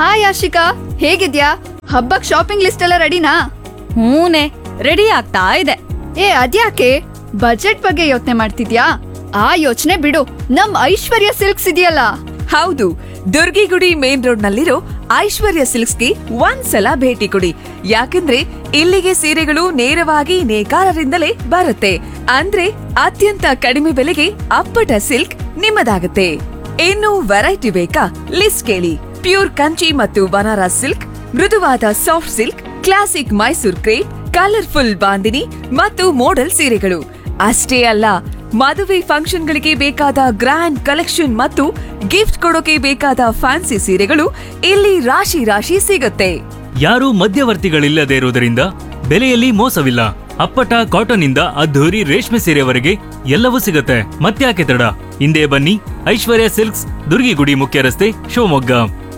hi Ashika ಹೇಗಿದ್ಯಾ ಹಬ್ಬಕ್ shopping list ಎಲ್ಲ ರೆಡಿನಾ ಹೂನೆ ರೆಡಿ ಆಗ್ತಾ ಇದೆ ಏ ಅದ್ಯಾಕೆ ಬಜೆಟ್ ಬಗ್ಗೆ ಯೋಚನೆ ಮಾಡ್ತಿದ್ಯಾ ಆ ಯೋಚನೆ ಬಿಡು ನಮ್ ಐಶ್ವರ್ಯ ಸಿಲ್ಕ್ಸ್ ಇದೆಯಲ್ಲ ಹೌದು ದುರ್ಗಿಗುಡಿ ಮೇನ್ ರೋಡ್ ನಲ್ಲಿರೋ ಐಶ್ವರ್ಯ ಸಿಲ್ಕ್ಸ್ಗೆ ಒಂದ್ಸಲ ಭೇಟಿ ಕೊಡಿ ಯಾಕಂದ್ರೆ ಇಲ್ಲಿಗೆ ಸೀರೆಗಳು ನೇರವಾಗಿ ನೇಕಾರರಿಂದಲೇ ಬರುತ್ತೆ ಅಂದ್ರೆ ಅತ್ಯಂತ ಕಡಿಮೆ ಬೆಲೆಗೆ ಅಪ್ಪಟ ಸಿಲ್ಕ್ ನಿಮ್ಮದಾಗುತ್ತೆ ಇನ್ನು ವೆರೈಟಿ ಬೇಕಾ ಲಿಸ್ಟ್ ಕೇಳಿ ಪ್ಯೂರ್ ಕಂಚಿ ಮತ್ತು ಬನಾರಸ್ ಸಿಲ್ಕ್ ಮೃದುವಾದ soft silk classic Mysore crepe colourful bandhani ಮತ್ತು ಮೋಡಲ್ ಸೀರೆಗಳು ಅಷ್ಟೇ ಅಲ್ಲ ಮದುವೆ ಫಂಕ್ಷನ್ಗಳಿಗೆ ಬೇಕಾದ ಗ್ರ್ಯಾಂಡ್ ಕಲೆಕ್ಷನ್ ಮತ್ತು ಗಿಫ್ಟ್ ಕೊಡೋಕೆ ಬೇಕಾದ ಫ್ಯಾನ್ಸಿ ಸೀರೆಗಳು ಇಲ್ಲಿ ರಾಶಿ ರಾಶಿ ಸಿಗುತ್ತೆ ಯಾರೂ ಮಧ್ಯವರ್ತಿಗಳಿಲ್ಲದೆ ಇರುವುದರಿಂದ ಬೆಲೆಯಲ್ಲಿ ಮೋಸವಿಲ್ಲ ಅಪ್ಪಟ ಕಾಟನ್ ಇಂದ ಅದ್ಧೂರಿ ರೇಷ್ಮೆ ಸೀರೆವರೆಗೆ ಎಲ್ಲವೂ ಸಿಗುತ್ತೆ ಮತ್ತ್ಯಾಕೆ ತಡ ಹಿಂದೆ ಬನ್ನಿ ಐಶ್ವರ್ಯ ಸಿಲ್ಕ್ಸ್ ದುರ್ಗಿಗುಡಿ ಮುಖ್ಯ ರಸ್ತೆ ಶಿವಮೊಗ್ಗ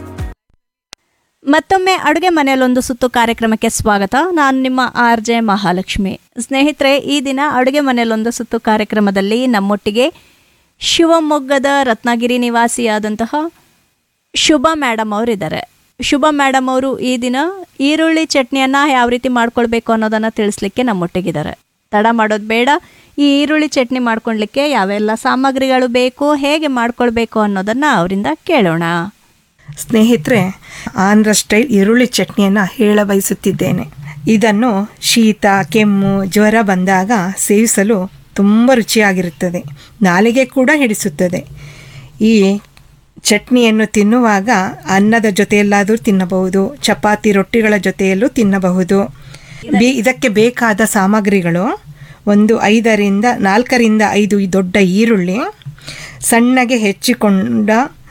ಮತ್ತೊಮ್ಮೆ ಅಡುಗೆ ಮನೆಯಲ್ಲೊಂದು ಸುತ್ತು ಕಾರ್ಯಕ್ರಮಕ್ಕೆ ಸ್ವಾಗತ ನಾನು ನಿಮ್ಮ ಆರ್ ಜೆ ಮಹಾಲಕ್ಷ್ಮಿ ಸ್ನೇಹಿತರೆ ಈ ದಿನ ಅಡುಗೆ ಮನೆಯಲ್ಲೊಂದು ಸುತ್ತು ಕಾರ್ಯಕ್ರಮದಲ್ಲಿ ನಮ್ಮೊಟ್ಟಿಗೆ ಶಿವಮೊಗ್ಗದ ರತ್ನಗಿರಿ ನಿವಾಸಿಯಾದಂತಹ ಶುಭ ಮೇಡಮ್ ಅವರಿದ್ದಾರೆ ಶುಭ ಮೇಡಮ್ ಅವರು ಈ ದಿನ ಈರುಳ್ಳಿ ಚಟ್ನಿಯನ್ನು ಯಾವ ರೀತಿ ಮಾಡ್ಕೊಳ್ಬೇಕು ಅನ್ನೋದನ್ನು ತಿಳಿಸ್ಲಿಕ್ಕೆ ನಮ್ಮೊಟ್ಟಿಗಿದ್ದಾರೆ ತಡ ಮಾಡೋದು ಬೇಡ ಈ ಈರುಳ್ಳಿ ಚಟ್ನಿ ಮಾಡ್ಕೊಳ್ಲಿಕ್ಕೆ ಯಾವೆಲ್ಲ ಸಾಮಗ್ರಿಗಳು ಬೇಕು ಹೇಗೆ ಮಾಡ್ಕೊಳ್ಬೇಕು ಅನ್ನೋದನ್ನು ಅವರಿಂದ ಕೇಳೋಣ ಸ್ನೇಹಿತರೆ ಆಂಧ್ರ ಸ್ಟೈಲ್ ಈರುಳ್ಳಿ ಚಟ್ನಿಯನ್ನು ಹೇಳ ಬಯಸುತ್ತಿದ್ದೇನೆ ಇದನ್ನು ಶೀತ ಕೆಮ್ಮು ಜ್ವರ ಬಂದಾಗ ಸೇವಿಸಲು ತುಂಬ ರುಚಿಯಾಗಿರುತ್ತದೆ ನಾಲಿಗೆ ಕೂಡ ಹಿಡಿಸುತ್ತದೆ ಈ ಚಟ್ನಿಯನ್ನು ತಿನ್ನುವಾಗ ಅನ್ನದ ಜೊತೆಯಲ್ಲಾದರೂ ತಿನ್ನಬಹುದು ಚಪಾತಿ ರೊಟ್ಟಿಗಳ ಜೊತೆಯಲ್ಲೂ ತಿನ್ನಬಹುದು ಬೇ ಇದಕ್ಕೆ ಬೇಕಾದ ಸಾಮಗ್ರಿಗಳು ಒಂದು ಐದರಿಂದ ನಾಲ್ಕರಿಂದ ಐದು ದೊಡ್ಡ ಈರುಳ್ಳಿ ಸಣ್ಣಗೆ ಹೆಚ್ಚಿಕೊಂಡ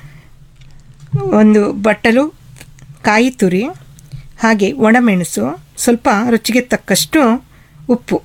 ಒಂದು ಬಟ್ಟಲು ಕಾಯಿ ತುರಿ ಹಾಗೆ ಒಣಮೆಣಸು ಸ್ವಲ್ಪ ರುಚಿಗೆ ತಕ್ಕಷ್ಟು ಉಪ್ಪು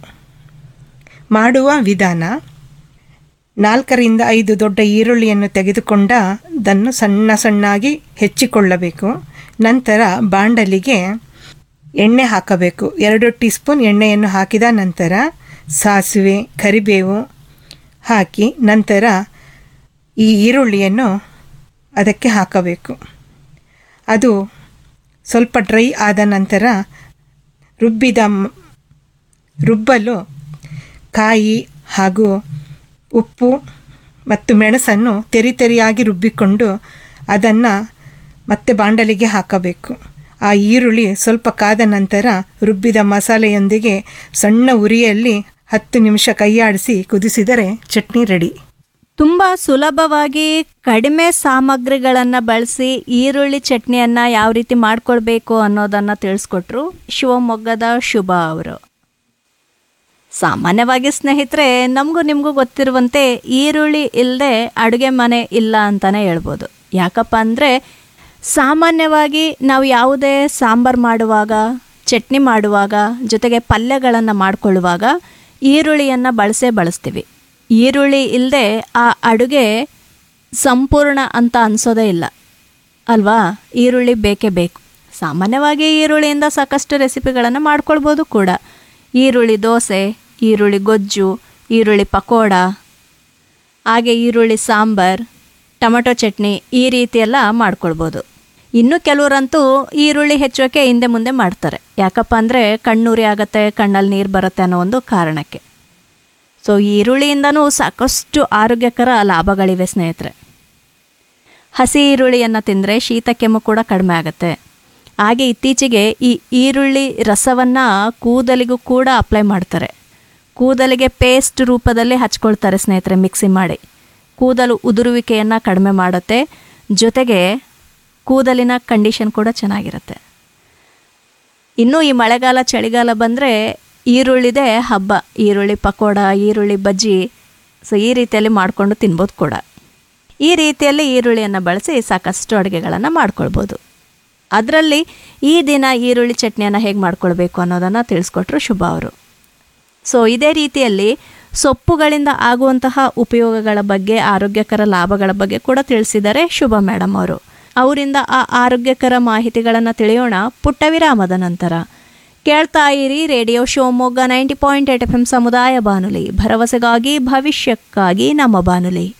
ಮಾಡುವ ವಿಧಾನ ನಾಲ್ಕರಿಂದ ಐದು ದೊಡ್ಡ ಈರುಳ್ಳಿಯನ್ನು ತೆಗೆದುಕೊಂಡ ಅದನ್ನು ಸಣ್ಣ ಸಣ್ಣಾಗಿ ಹೆಚ್ಚಿಕೊಳ್ಳಬೇಕು ನಂತರ ಬಾಂಡಲಿಗೆ ಎಣ್ಣೆ ಹಾಕಬೇಕು ಎರಡು ಟೀ ಸ್ಪೂನ್ ಎಣ್ಣೆಯನ್ನು ಹಾಕಿದ ನಂತರ ಸಾಸಿವೆ ಕರಿಬೇವು ಹಾಕಿ ನಂತರ ಈ ಈರುಳ್ಳಿಯನ್ನು ಅದಕ್ಕೆ ಹಾಕಬೇಕು ಅದು ಸ್ವಲ್ಪ ಡ್ರೈ ಆದ ನಂತರ ರುಬ್ಬಿದ ಮ್- ರುಬ್ಬಲು ಕಾಯಿ ಹಾಗೂ ಉಪ್ಪು ಮತ್ತು ಮೆಣಸನ್ನು ತೆರಿ ತೆರಿಯಾಗಿ ರುಬ್ಬಿಕೊಂಡು ಅದನ್ನು ಮತ್ತೆ ಬಾಂಡಲಿಗೆ ಹಾಕಬೇಕು ಆ ಈರುಳ್ಳಿ ಸ್ವಲ್ಪ ಕಾದ ನಂತರ ರುಬ್ಬಿದ ಮಸಾಲೆಯೊಂದಿಗೆ ಸಣ್ಣ ಉರಿಯಲ್ಲಿ ಹತ್ತು ನಿಮಿಷ ಕೈಯಾಡಿಸಿ ಕುದಿಸಿದರೆ ಚಟ್ನಿ ರೆಡಿ ತುಂಬ ಸುಲಭವಾಗಿ ಕಡಿಮೆ ಸಾಮಗ್ರಿಗಳನ್ನು ಬಳಸಿ ಈರುಳ್ಳಿ ಚಟ್ನಿಯನ್ನು ಯಾವ ರೀತಿ ಮಾಡ್ಕೊಳ್ಬೇಕು ಅನ್ನೋದನ್ನು ತಿಳಿಸ್ಕೊಟ್ರು ಶಿವಮೊಗ್ಗದ ಶುಭ ಅವರು ಸಾಮಾನ್ಯವಾಗಿ ಸ್ನೇಹಿತರೆ ನಮಗೂ ನಿಮಗೂ ಗೊತ್ತಿರುವಂತೆ ಈರುಳ್ಳಿ ಇಲ್ಲದೆ ಅಡುಗೆ ಮನೆ ಇಲ್ಲ ಅಂತಲೇ ಹೇಳ್ಬೋದು ಯಾಕಪ್ಪ ಅಂದರೆ ಸಾಮಾನ್ಯವಾಗಿ ನಾವು ಯಾವುದೇ ಸಾಂಬಾರು ಮಾಡುವಾಗ ಚಟ್ನಿ ಮಾಡುವಾಗ ಜೊತೆಗೆ ಪಲ್ಯಗಳನ್ನು ಮಾಡಿಕೊಳ್ಳುವಾಗ ಈರುಳ್ಳಿಯನ್ನು ಬಳಸೇ ಬಳಸ್ತೀವಿ ಈರುಳ್ಳಿ ಇಲ್ಲದೆ ಆ ಅಡುಗೆ ಸಂಪೂರ್ಣ ಅಂತ ಅನಿಸೋದೇ ಇಲ್ಲ ಅಲ್ವಾ ಈರುಳ್ಳಿ ಬೇಕೇ ಬೇಕು ಸಾಮಾನ್ಯವಾಗಿ ಈರುಳ್ಳಿಯಿಂದ ಸಾಕಷ್ಟು ರೆಸಿಪಿಗಳನ್ನು ಮಾಡ್ಕೊಳ್ಬೋದು ಕೂಡ ಈರುಳ್ಳಿ ದೋಸೆ ಈರುಳ್ಳಿ ಗೊಜ್ಜು ಈರುಳ್ಳಿ ಪಕೋಡ ಹಾಗೆ ಈರುಳ್ಳಿ ಸಾಂಬಾರ್ ಟೊಮೆಟೊ ಚಟ್ನಿ ಈ ರೀತಿ ಎಲ್ಲ ಮಾಡ್ಕೊಳ್ಬೋದು ಇನ್ನು ಕೆಲವರಂತೂ ಈರುಳ್ಳಿ ಹೆಚ್ಚೋಕೆ ಹಿಂದೆ ಮುಂದೆ ಮಾಡ್ತಾರೆ ಯಾಕಪ್ಪ ಅಂದರೆ ಕಣ್ಣೂರಿ ಆಗತ್ತೆ ಕಣ್ಣಲ್ಲಿ ನೀರು ಬರುತ್ತೆ ಅನ್ನೋ ಒಂದು ಕಾರಣಕ್ಕೆ ಸೊ ಈರುಳ್ಳಿಯಿಂದನೂ ಸಾಕಷ್ಟು ಆರೋಗ್ಯಕರ ಲಾಭಗಳಿವೆ ಸ್ನೇಹಿತರೆ ಹಸಿ ಈರುಳ್ಳಿಯನ್ನು ತಿಂದರೆ ಶೀತ ಕೆಮ್ಮು ಕೂಡ ಕಡಿಮೆ ಆಗುತ್ತೆ ಹಾಗೆ ಇತ್ತೀಚೆಗೆ ಈ ಈರುಳ್ಳಿ ರಸವನ್ನು ಕೂದಲಿಗೂ ಕೂಡ ಅಪ್ಲೈ ಮಾಡ್ತಾರೆ ಕೂದಲಿಗೆ ಪೇಸ್ಟ್ ರೂಪದಲ್ಲಿ ಹಚ್ಕೊಳ್ತಾರೆ ಸ್ನೇಹಿತರೆ ಮಿಕ್ಸಿ ಮಾಡಿ ಕೂದಲು ಉದುರುವಿಕೆಯನ್ನು ಕಡಿಮೆ ಮಾಡುತ್ತೆ ಜೊತೆಗೆ ಕೂದಲಿನ ಕಂಡೀಷನ್ ಕೂಡ ಚೆನ್ನಾಗಿರುತ್ತೆ ಇನ್ನು ಈ ಮಳೆಗಾಲ ಚಳಿಗಾಲ ಬಂದರೆ ಈರುಳ್ಳಿದೆ ಹಬ್ಬ ಈರುಳ್ಳಿ ಪಕೋಡ ಈರುಳ್ಳಿ ಬಜ್ಜಿ ಸೊ ಈ ರೀತಿಯಲ್ಲಿ ಮಾಡಿಕೊಂಡು ತಿನ್ಬೋದು ಕೂಡ ಈ ರೀತಿಯಲ್ಲಿ ಈರುಳ್ಳಿಯನ್ನು ಬಳಸಿ ಸಾಕಷ್ಟು ಅಡುಗೆಗಳನ್ನು ಮಾಡ್ಕೊಳ್ಬೋದು ಅದರಲ್ಲಿ ಈ ದಿನ ಈರುಳ್ಳಿ ಚಟ್ನಿಯನ್ನು ಹೇಗೆ ಮಾಡ್ಕೊಳ್ಬೇಕು ಅನ್ನೋದನ್ನು ತಿಳಿಸ್ಕೊಟ್ರು ಶುಭ ಅವರು ಸೊ ಇದೇ ರೀತಿಯಲ್ಲಿ ಸೊಪ್ಪುಗಳಿಂದ ಆಗುವಂತಹ ಉಪಯೋಗಗಳ ಬಗ್ಗೆ ಆರೋಗ್ಯಕರ ಲಾಭಗಳ ಬಗ್ಗೆ ಕೂಡ ತಿಳಿಸಿದ್ದಾರೆ ಶುಭ ಮೇಡಮ್ ಅವರು ಅವರಿಂದ ಆ ಆರೋಗ್ಯಕರ ಮಾಹಿತಿಗಳನ್ನು ತಿಳಿಯೋಣ ಪುಟ್ಟ ವಿರಾಮದ ನಂತರ ಕೇಳ್ತಾ ಇರಿ radio Shivamogga ninety point eight F M ಸಮುದಾಯ ಬಾನುಲಿ ಭರವಸೆಗಾಗಿ ಭವಿಷ್ಯಕ್ಕಾಗಿ ನಮ್ಮ ಬಾನುಲಿ